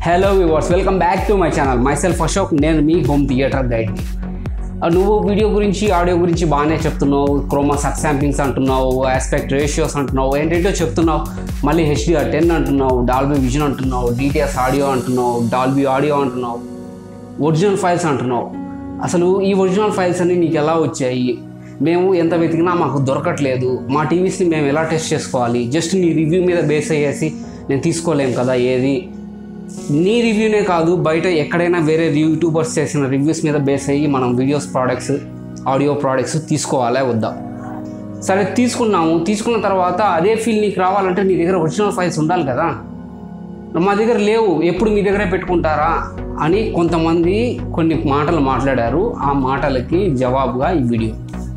hello viewers welcome back to my channel myself Ashok నేను మీ home theatre guide నువ్వు video గురించి audio గురించి బాగానే చెప్తున్నావు క్రోమా సబ్ శాంపింగ్స్ అంటున్నావు ఆస్పెక్ట్ రేషియోస్ అంటున్నావు ఏంటంటో చెప్తున్నావు మళ్ళీ హెచ్డిఆర్ టెన్ అంటున్నావు డాల్బీ విజన్ అంటున్నావు డిటిఎస్ ఆడియో అంటున్నావు డాల్బీ ఆడియో అంటున్నావు ఒరిజినల్ ఫైల్స్ అంటున్నావు అసలు ఈ ఒరిజినల్ ఫైల్స్ అన్ని నీకు ఎలా వచ్చాయి మేము ఎంత వెతికినా మాకు దొరకట్లేదు మా టీవీస్ని మేము ఎలా టెస్ట్ చేసుకోవాలి జస్ట్ నీ రివ్యూ మీద బేస్ అయ్యేసి నేను తీసుకోలేం కదా ఏది నీ రివ్యూనే కాదు బయట ఎక్కడైనా వేరే యూట్యూబర్స్ చేసిన రివ్యూస్ మీద బేస్ అయ్యి మనం వీడియోస్ ప్రోడక్ట్స్ ఆడియో ప్రోడక్ట్స్ తీసుకోవాలా వద్దా సరే తీసుకున్నాము తీసుకున్న తర్వాత అదే ఫీల్ నీకు రావాలంటే నీ దగ్గర ఒరిజినల్ ఫైల్స్ ఉండాలి కదా మా దగ్గర లేవు ఎప్పుడు మీ దగ్గరే పెట్టుకుంటారా అని కొంతమంది కొన్ని మాటలు మాట్లాడారు ఆ మాటలకి జవాబుగా ఈ వీడియో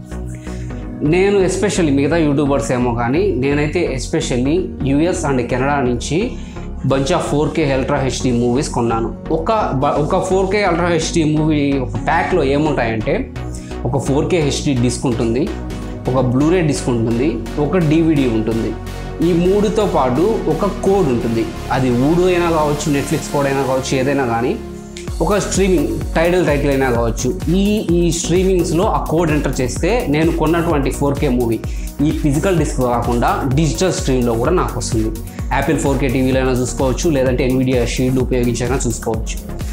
నేను ఎస్పెషల్లీ మిగతా యూట్యూబర్స్ ఏమో కానీ నేనైతే ఎస్పెషల్లీ యుఎస్ అండ్ కెనడా నుంచి bunch of four K ultra HD movies కొన్నాను ఒక బ- ఒక four K ultra HD movie ఒక ప్యాక్లో ఏముంటాయంటే ఒక ఫోర్ కే హెచ్డి డిస్క్ ఉంటుంది ఒక బ్లూరే డిస్క్ ఉంటుంది ఒక డివిడి ఉంటుంది ఈ మూడుతో పాటు ఒక కోడ్ ఉంటుంది అది ఊడు అయినా కావచ్చు నెట్ఫ్లిక్స్ కోడ్ అయినా కావచ్చు ఏదైనా కానీ ఒక స్ట్రీమింగ్ టైటిల్ టైటిల్ అయినా కావచ్చు ఈ ఈ స్ట్రీమింగ్స్లో ఆ కోడ్ ఎంటర్ చేస్తే నేను కొన్నటువంటి ఫోర్ కే మూవీ ఈ ఫిజికల్ డిస్క్ కాకుండా డిజిటల్ స్ట్రీమ్లో కూడా నాకు వస్తుంది యాపిల్ ఫోర్ కే టీవీలో అయినా చూసుకోవచ్చు లేదంటే ఎన్విడియా షీల్డ్ ఉపయోగించైనా చూసుకోవచ్చు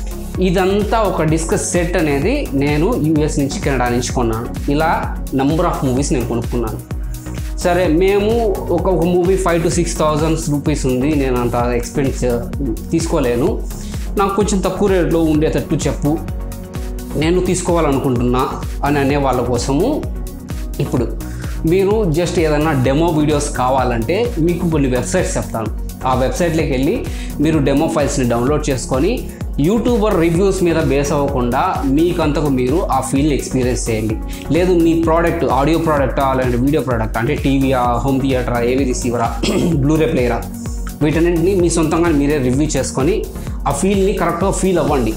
ఇదంతా ఒక డిస్క్ సెట్ అనేది నేను యూఎస్ నుంచి కెనడా నుంచి కొన్నాను ఇలా నంబర్ ఆఫ్ మూవీస్ నేను కొనుక్కున్నాను సరే మేము ఒక ఒక movie five two six thousands rupees ఉంది నేను అంత ఎక్స్పెన్స్ తీసుకోలేను నాకు కొంచెం తక్కువ రేట్లో ఉండేటట్టు చెప్పు నేను తీసుకోవాలనుకుంటున్నా అని అనే వాళ్ళ కోసము ఇప్పుడు మీరు జస్ట్ ఏదైనా డెమో వీడియోస్ కావాలంటే మీకు కొన్ని వెబ్సైట్స్ చెప్తాను ఆ వెబ్సైట్లోకి వెళ్ళి మీరు డెమో ఫైల్స్ని డౌన్లోడ్ చేసుకొని యూట్యూబర్ రివ్యూస్ మీద బేస్ అవ్వకుండా మీకంతకు మీరు ఆ ఫీల్ని ఎక్స్పీరియన్స్ చేయండి లేదు మీ ప్రోడక్ట్ ఆడియో ప్రోడక్టా లేదంటే వీడియో ప్రోడక్ట్ అంటే టీవీయా హోమ్ థియేటరా ఏవి రిసీవరా బ్లూరే ప్లేయరా వీటన్నింటిని మీ సొంతంగా మీరే రివ్యూ చేసుకొని ఆ ఫీల్ని కరెక్ట్గా ఫీల్ అవ్వండి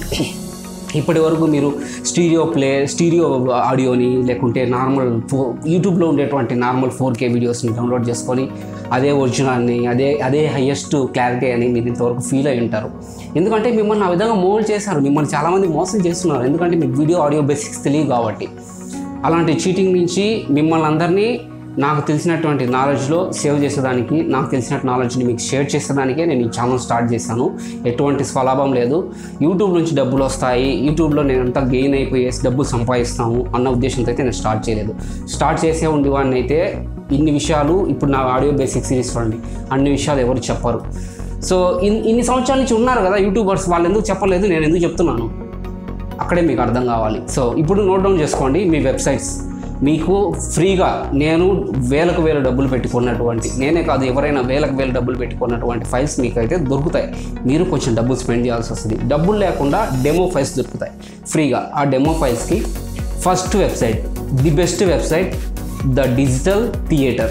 ఇప్పటి వరకు మీరు స్టీరియో ప్లే స్టీరియో ఆడియోని లేకుంటే నార్మల్ ఫో యూట్యూబ్లో ఉండేటువంటి నార్మల్ ఫోర్ కే వీడియోస్ని డౌన్లోడ్ చేసుకొని అదే ఒరిజినల్ని అదే అదే హయ్యెస్ట్ క్లారిటీ అని మీరు ఇంతవరకు ఫీల్ అయి ఉంటారు ఎందుకంటే మిమ్మల్ని ఆ విధంగా మోల్డ్ చేశారు మిమ్మల్ని చాలామంది మోసం చేస్తున్నారు ఎందుకంటే మీకు వీడియో ఆడియో బేసిక్స్ తెలియదు కాబట్టి అలాంటి చీటింగ్ నుంచి మిమ్మల్ని అందరినీ నాకు తెలిసినటువంటి నాలెడ్జ్లో సేవ్ చేసేదానికి నాకు తెలిసిన నాలెడ్జ్ని మీకు షేర్ చేసేదానికే నేను ఈ ఛానల్ స్టార్ట్ చేశాను ఎటువంటి స్వలాభం లేదు యూట్యూబ్ నుంచి డబ్బులు వస్తాయి యూట్యూబ్లో నేను అంతా గెయిన్ అయిపోయేసి డబ్బులు సంపాదిస్తాము అన్న ఉద్దేశంతో అయితే నేను స్టార్ట్ చేయలేదు స్టార్ట్ చేసే ఉండేవాడిని అయితే ఇన్ని విషయాలు ఇప్పుడు నా ఆడియో బేసిక్ సిరీస్ చూడండి అన్ని విషయాలు ఎవరు చెప్పరు సో ఇన్ ఇన్ని సంవత్సరాల నుంచి ఉన్నారు కదా యూట్యూబర్స్ వాళ్ళు ఎందుకు చెప్పలేదు నేను ఎందుకు చెప్తున్నాను అక్కడే మీకు అర్థం కావాలి సో ఇప్పుడు నోట్ డౌన్ చేసుకోండి మీ వెబ్సైట్స్ మీకు ఫ్రీగా నేను వేలకు వేల డబ్బులు పెట్టుకున్నటువంటి నేనే కాదు ఎవరైనా వేలకు వేల డబ్బులు పెట్టుకున్నటువంటి ఫైల్స్ మీకు అయితే దొరుకుతాయి మీరు కొంచెం డబ్బులు స్పెండ్ చేయాల్సి వస్తుంది డబ్బులు లేకుండా డెమో ఫైల్స్ దొరుకుతాయి ఫ్రీగా ఆ డెమో ఫైల్స్కి first website the best website the digital theatre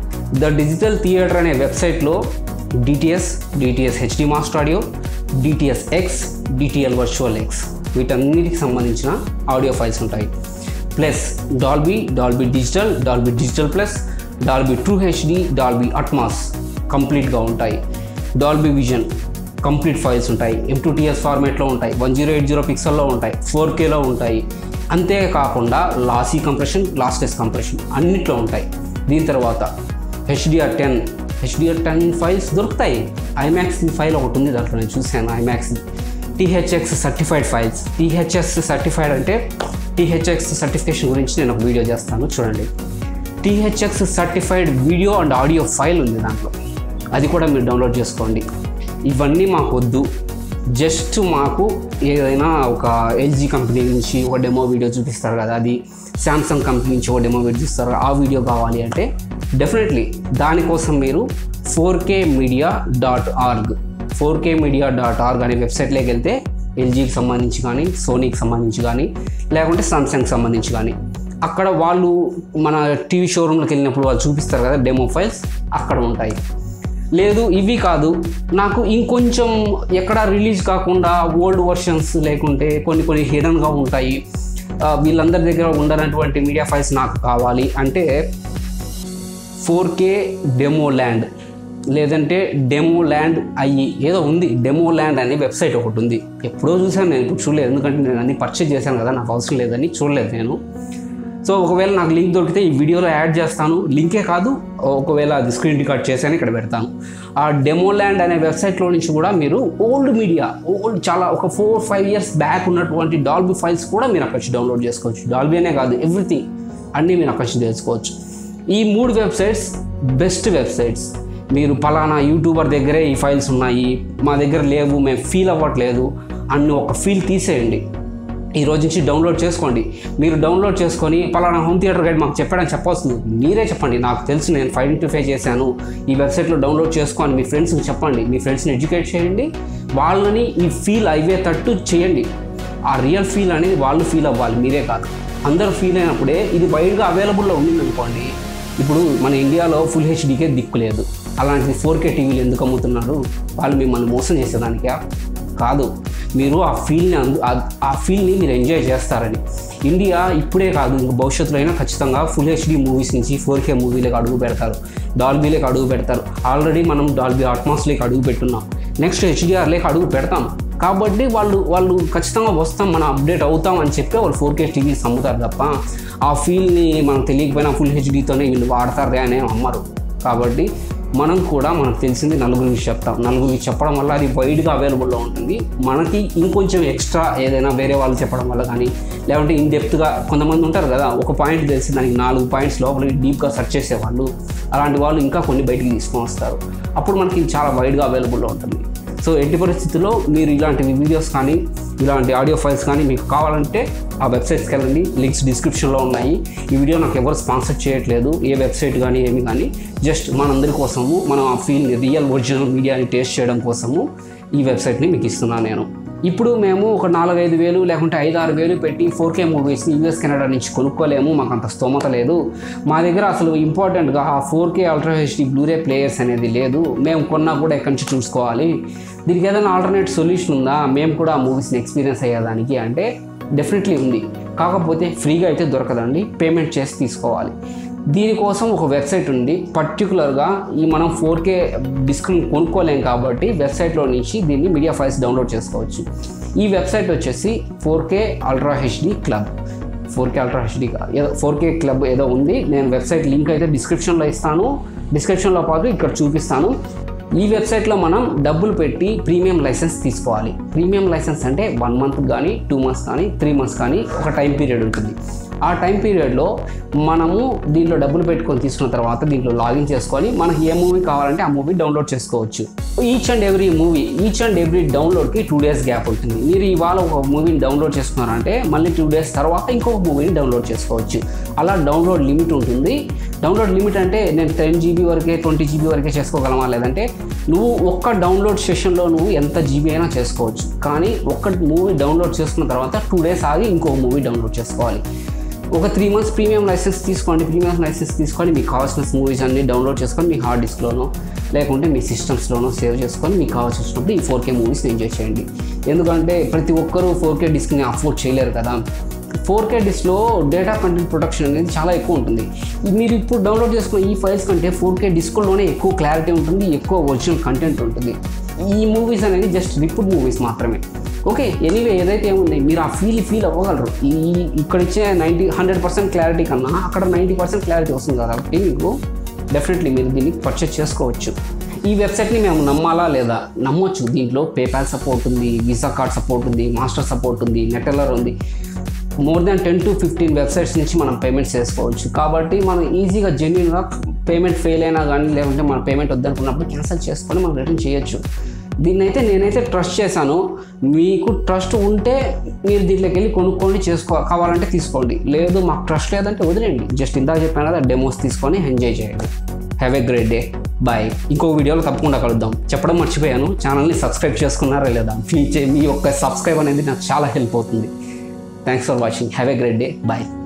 the digital theatre అనే వెబ్సైట్లో DTS DTS HD master audio DTS X DTL virtual X వీటన్నిటికి సంబంధించిన ఆడియో ఫైల్స్ ఉంటాయి plus Dolby Dolby digital Dolby digital plus Dolby true HD Dolby Atmos కంప్లీట్గా ఉంటాయి Dolby vision complete files ఉంటాయి M two T S ఫార్మేట్లో ఉంటాయి వన్ జీరో ఎయిట్ జీరో పిక్సెల్లో ఉంటాయి ఫోర్ కేలో ఉంటాయి అంతేకాకుండా లాసీ కంప్రెషన్ లాస్టెస్ కంప్రెషన్ అన్నిట్లో ఉంటాయి దీని తర్వాత HDR ten HDR ten files దొరుకుతాయి ఐమాక్స్ ఫైల్ ఒకటి ఉంది దాంట్లో నేను చూశాను IMAX THX certified files THS certified అంటే టీహెచ్ఎక్స్ సర్టిఫికేషన్ గురించి నేను ఒక వీడియో చేస్తాను చూడండి THX certified video and audio file ఉంది దాంట్లో అది కూడా మీరు డౌన్లోడ్ చేసుకోండి ఇవన్నీ మాకు వద్దు జస్ట్ మాకు ఏదైనా ఒక ఎల్జీ కంపెనీ నుంచి ఒక డెమో వీడియో చూపిస్తారు కదా అది శాంసంగ్ కంపెనీ నుంచి ఒక డెమో వీడియో చూపిస్తారు ఆ వీడియో కావాలి అంటే డెఫినెట్లీ దానికోసం మీరు four K media dot org four K media dot org అనే వెబ్సైట్లోకి వెళ్తే ఎల్జీకి సంబంధించి కానీ సోనీకి సంబంధించి కానీ లేకుంటే సామ్సంగ్కి సంబంధించి కానీ అక్కడ వాళ్ళు మన టీవీ షోరూమ్లోకి వెళ్ళినప్పుడు వాళ్ళు చూపిస్తారు కదా డెమో ఫైల్స్ అక్కడ ఉంటాయి లేదు ఇవి కాదు నాకు ఇంకొంచెం ఎక్కడ రిలీజ్ కాకుండా ఓల్డ్ వర్షన్స్ లేకుంటే కొన్ని కొన్ని హిడన్గా ఉంటాయి ఆ, వీళ్ళందరి దగ్గర ఉండనటువంటి మీడియా ఫైల్స్ నాకు కావాలి అంటే ఫోర్ కే డెమో ల్యాండ్ లేదంటే డెమో ల్యాండ్ అయ్యి ఏదో ఉంది డెమో ల్యాండ్ అనే వెబ్సైట్ ఒకటి ఉంది ఎప్పుడో చూసాను నేను ఇప్పుడు చూడలేదు ఎందుకంటే నేను అన్ని పర్చేజ్ చేశాను కదా నాకు అవసరం లేదని చూడలేదు నేను సో ఒకవేళ నాకు లింక్ దొరికితే ఈ వీడియోలో యాడ్ చేస్తాను లింకే కాదు ఒకవేళ అది స్క్రీన్ రికార్డ్ చేశాను ఇక్కడ పెడతాను ఆ డెమో ల్యాండ్ అనే వెబ్సైట్లో నుంచి కూడా మీరు ఓల్డ్ మీడియా ఓల్డ్ చాలా ఒక ఫోర్ ఫైవ్ ఇయర్స్ బ్యాక్ ఉన్నటువంటి డాల్బీ ఫైల్స్ కూడా మీరు అక్కడ నుంచి డౌన్లోడ్ చేసుకోవచ్చు డాల్బీ అనే కాదు ఎవ్రీథింగ్ అన్నీ మీరు అక్కడ నుంచి తెలుసుకోవచ్చు ఈ మూడు వెబ్సైట్స్ బెస్ట్ వెబ్సైట్స్ మీరు పలానా యూట్యూబర్ దగ్గరే ఈ ఫైల్స్ ఉన్నాయి మా దగ్గర లేవు మేము ఫీల్ అవ్వట్లేదు అన్ని ఒక ఫీల్ తీసేయండి ఈ రోజు నుంచి డౌన్లోడ్ చేసుకోండి మీరు డౌన్లోడ్ చేసుకొని పలానా హోమ్ థియేటర్ గైడ్ మాకు చెప్పాడని చెప్పవస్తుంది మీరే చెప్పండి నాకు తెలుసు నేను ఐడెంటిఫై చేశాను ఈ వెబ్సైట్లో డౌన్లోడ్ చేసుకోని మీ ఫ్రెండ్స్కి చెప్పండి మీ ఫ్రెండ్స్ని ఎడ్యుకేట్ చేయండి వాళ్ళని ఈ ఫీల్ అయ్యేటట్టు చేయండి ఆ రియల్ ఫీల్ అనేది వాళ్ళు ఫీల్ అవ్వాలి మీరే కాదు అందరూ ఫీల్ అయినప్పుడే ఇది వైడ్గా అవైలబుల్లో ఉండింది అనుకోండి ఇప్పుడు మన ఇండియాలో ఫుల్ హెచ్డీకే దిక్కు లేదు అలాంటిది ఫోర్ కే టీవీలు ఎందుకు అమ్ముతున్నారు వాళ్ళు మిమ్మల్ని మోసం చేసేదానికా కాదు మీరు ఆ ఫీల్ని అందు ఆ- ఆ ఫీల్ని మీరు ఎంజాయ్ చేస్తారని ఇండియా ఇప్పుడే కాదు ఇంకా భవిష్యత్తులో అయినా ఖచ్చితంగా ఫుల్ హెచ్డి మూవీస్ నుంచి ఫోర్ కే మూవీలకు అడుగు పెడతారు డాల్బీలోకి అడుగు పెడతారు ఆల్రెడీ మనం డాల్బీ అట్మాస్లోకి అడుగు పెట్టున్నాం నెక్స్ట్ హెచ్డిఆర్లోకి అడుగు పెడతాం కాబట్టి వాళ్ళు వాళ్ళు ఖచ్చితంగా వస్తాం మనం అప్డేట్ అవుతాం అని చెప్పి వాళ్ళు ఫోర్ కే టీవీస్ అమ్ముతారు తప్ప ఆ ఫీల్ని మనం తెలియకపోయినా ఫుల్ హెచ్డీతోనే వీళ్ళు వాడతారు అని అమ్మరు కాబట్టి మనం కూడా మనకు తెలిసింది నలుగురికి చెప్తాం నలుగురికి చెప్పడం వల్ల అది వైడ్గా అవైలబుల్లో ఉంటుంది మనకి ఇంకొంచెం ఎక్స్ట్రా ఏదైనా వేరే వాళ్ళు చెప్పడం వల్ల కానీ లేదంటే ఇన్ డెప్త్గా కొంతమంది ఉంటారు కదా ఒక పాయింట్ తెలిసి దానికి నాలుగు పాయింట్స్ లోపలికి డీప్గా సెర్చ్ చేసేవాళ్ళు అలాంటి వాళ్ళు ఇంకా కొన్ని బయటికి తీసుకొని వస్తారు అప్పుడు మనకి చాలా వైడ్గా అవైలబుల్లో ఉంటుంది సో ఎట్టి పరిస్థితుల్లో మీరు ఇలాంటి వీడియోస్ కానీ ఇలాంటి ఆడియో ఫైల్స్ కానీ మీకు కావాలంటే ఆ వెబ్సైట్స్కి వెళ్ళండి లింక్స్ డిస్క్రిప్షన్లో ఉన్నాయి ఈ వీడియో నాకు ఎవరు స్పాన్సర్ చేయట్లేదు ఏ వెబ్సైట్ కానీ ఏమి కానీ జస్ట్ మనందరి కోసము మనం ఆ ఫీల్ని రియల్ ఒరిజినల్ మీడియాని టేస్ట్ చేయడం కోసము ఈ వెబ్సైట్ని మీకు ఇస్తున్నాను నేను ఇప్పుడు మేము ఒక నాలుగైదు వేలు లేకుంటే ఐదు ఆరు వేలు పెట్టి ఫోర్ కే మూవీస్ని యూఎస్ కెనడా నుంచి కొనుక్కోలేము మాకు అంత స్తోమత లేదు మా దగ్గర అసలు ఇంపార్టెంట్గా ఆ four K ultra HD Blu ray players అనేది లేదు మేము కొన్నా కూడా ఎక్కడి నుంచి చూసుకోవాలి దీనికి ఏదైనా ఆల్టర్నేట్ సొల్యూషన్ ఉందా మేము కూడా ఆ మూవీస్ని ఎక్స్పీరియన్స్ అయ్యేదానికి అంటే డెఫినెట్లీ ఉంది కాకపోతే ఫ్రీగా అయితే దొరకదండి పేమెంట్ చేసి తీసుకోవాలి దీనికోసం ఒక వెబ్సైట్ ఉంది పర్టికులర్గా ఈ మనం ఫోర్ కే డిస్క్ కొనుక్కోలేం కాబట్టి వెబ్సైట్లో నుంచి దీన్ని మీడియా ఫైల్స్ డౌన్లోడ్ చేసుకోవచ్చు ఈ వెబ్సైట్ వచ్చేసి four K ultra HD club four K ultra HD ఏదో ఫోర్ కే క్లబ్ ఏదో ఉంది నేను వెబ్సైట్ లింక్ అయితే డిస్క్రిప్షన్లో ఇస్తాను డిస్క్రిప్షన్లో పాటు ఇక్కడ చూపిస్తాను ఈ వెబ్సైట్లో మనం డబ్బులు పెట్టి ప్రీమియం లైసెన్స్ తీసుకోవాలి ప్రీమియం లైసెన్స్ అంటే వన్ మంత్ కానీ టూ మంత్స్ కానీ త్రీ మంత్స్ కానీ ఒక టైం పీరియడ్ ఉంటుంది ఆ టైం పీరియడ్లో మనము దీంట్లో డబ్బులు పెట్టుకొని తీసుకున్న తర్వాత దీంట్లో లాగిన్ చేసుకొని మనకి ఏ మూవీ కావాలంటే ఆ మూవీ డౌన్లోడ్ చేసుకోవచ్చు each and every movie each and every డౌన్లోడ్కి టూ డేస్ గ్యాప్ ఉంటుంది మీరు ఇవాళ ఒక మూవీని డౌన్లోడ్ చేసుకున్నారంటే మళ్ళీ టూ డేస్ తర్వాత ఇంకొక మూవీని డౌన్లోడ్ చేసుకోవచ్చు అలా డౌన్లోడ్ లిమిట్ ఉంటుంది డౌన్లోడ్ లిమిట్ అంటే నేను టెన్ జీబీ వరకే ట్వంటీ జీబీ వరకే చేసుకోగలమా లేదంటే నువ్వు ఒక్క డౌన్లోడ్ సెషన్లో నువ్వు ఎంత జీబీ అయినా చేసుకోవచ్చు కానీ ఒక్క మూవీ డౌన్లోడ్ చేసుకున్న తర్వాత టూ డేస్ ఆగి ఇంకో మూవీ డౌన్లోడ్ చేసుకోవాలి ఒక త్రీ మంత్స్ ప్రీమియం లైసెన్స్ తీసుకోండి ప్రీమియం లైసెన్స్ తీసుకొని మీకు కావాల్సిన మూవీస్ అన్ని డౌన్లోడ్ చేసుకొని మీ హార్డ్ డిస్క్లోనో లేకుంటే మీ సిస్టమ్స్లోనో సేవ్ చేసుకొని మీకు కావాల్సి వచ్చినప్పుడు ఈ ఫోర్ కే మూవీస్ని ఎంజాయ్ చేయండి ఎందుకంటే ప్రతి ఒక్కరూ ఫోర్ కే డిస్క్ని అఫోర్డ్ చేయలేరు కదా ఫోర్ కే డిస్క్లో డేటా కంటెంట్ ప్రొటెక్షన్ అనేది చాలా ఎక్కువ ఉంటుంది ఈ మీరు ఇప్పుడు డౌన్లోడ్ చేసుకున్న ఈ ఫైల్స్ కంటే ఫోర్ కే డిస్క్లోనే ఎక్కువ క్లారిటీ ఉంటుంది ఎక్కువ ఒరిజినల్ కంటెంట్ ఉంటుంది ఈ మూవీస్ అనేది జస్ట్ రిపూట్ మూవీస్ మాత్రమే ఓకే ఎనీవే ఏదైతే ఏముంది మీరు ఆ ఫీల్ ఫీల్ అవ్వగలరు ఈ ఇక్కడ ఇచ్చే నైంటీ హండ్రెడ్ పర్సెంట్ క్లారిటీ కన్నా అక్కడ నైంటీ పర్సెంట్ క్లారిటీ వస్తుంది కాబట్టి మీకు డెఫినెట్లీ మీరు దీన్ని పర్చేస్ చేసుకోవచ్చు ఈ వెబ్సైట్ని మేము నమ్మాలా లేదా నమ్మొచ్చు దీంట్లో పేపాల్ సపోర్ట్ ఉంది వీసా కార్డ్ సపోర్ట్ ఉంది మాస్టర్ సపోర్ట్ ఉంది నెటెల్లర్ ఉంది more than ten to fifteen websites నుంచి మనం పేమెంట్స్ చేసుకోవచ్చు కాబట్టి మనం ఈజీగా జెన్యున్గా పేమెంట్ ఫెయిల్ అయినా కానీ లేకుంటే మన పేమెంట్ వద్దనుకున్నప్పుడు క్యాన్సిల్ చేసుకొని మనం రిటర్న్ చేయొచ్చు దీన్ని అయితే నేనైతే ట్రస్ట్ చేశాను మీకు ట్రస్ట్ ఉంటే మీరు దీంట్లోకి వెళ్ళి కొనుక్కోండి చేసుకో కావాలంటే తీసుకోండి లేదు మాకు ట్రస్ట్ లేదంటే వదిలేండి జస్ట్ ఇందాక చెప్పాను కదా డెమోస్ తీసుకొని ఎంజాయ్ చేయండి have a great day bye ఇంకో వీడియోలో తప్పకుండా కలుద్దాం చెప్పడం మర్చిపోయాను ఛానల్ని సబ్స్క్రైబ్ చేసుకున్నారా లేదా మీ చే- మీ యొక్క సబ్స్క్రైబ్ అనేది నాకు చాలా హెల్ప్ అవుతుంది thanks for watching have a great day bye